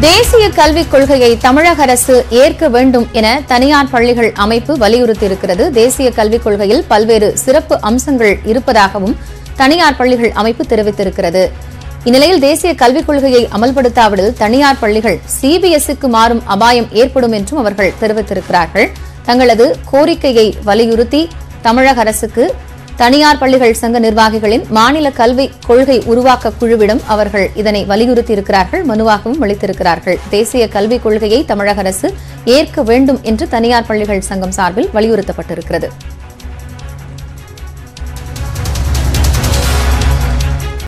தேசிய கல்விக் கொள்கையை தமிழக அரசு ஏற்க வேண்டும் என தனியார் பள்ளிகள் அமைப்பு வலியுறுத்தியிருக்கிறது தேசிய கல்விக் கொள்கையில் பல்வேறு சிறப்பு அம்சங்கள் இருப்பதாகவும் தனியார் பள்ளிகள் அமைப்பு தெரிவித்திருக்கிறது இந்நிலையில் தேசிய கல்விக் கொள்கையை அமல்படுத்தாவிடில் தனியார் பள்ளிகள் சிபிஎஸ்இக்கு மாறும் அபாயம் ஏற்படும் என்றும் அவர்கள் தெரிவித்திருக்கிறார்கள் தங்களது கோரிக்கையை வலியுறுத்தி தமிழக அரசுக்கு தனியார் பள்ளிகள் சங்க நிர்வாகிகளின் மாநில கல்வி கொள்கை உருவாக்க குழுவிடம் அவர்கள் இதனை வலியுறுத்தியிருக்கிறார்கள் மனுவாகவும் அளித்திருக்கிறார்கள் தேசிய கல்விக் கொள்கையை தமிழக அரசு ஏற்க வேண்டும் என்று தனியார் பள்ளிகள் சங்கம் சார்பில் வலியுறுத்தப்பட்டிருக்கிறது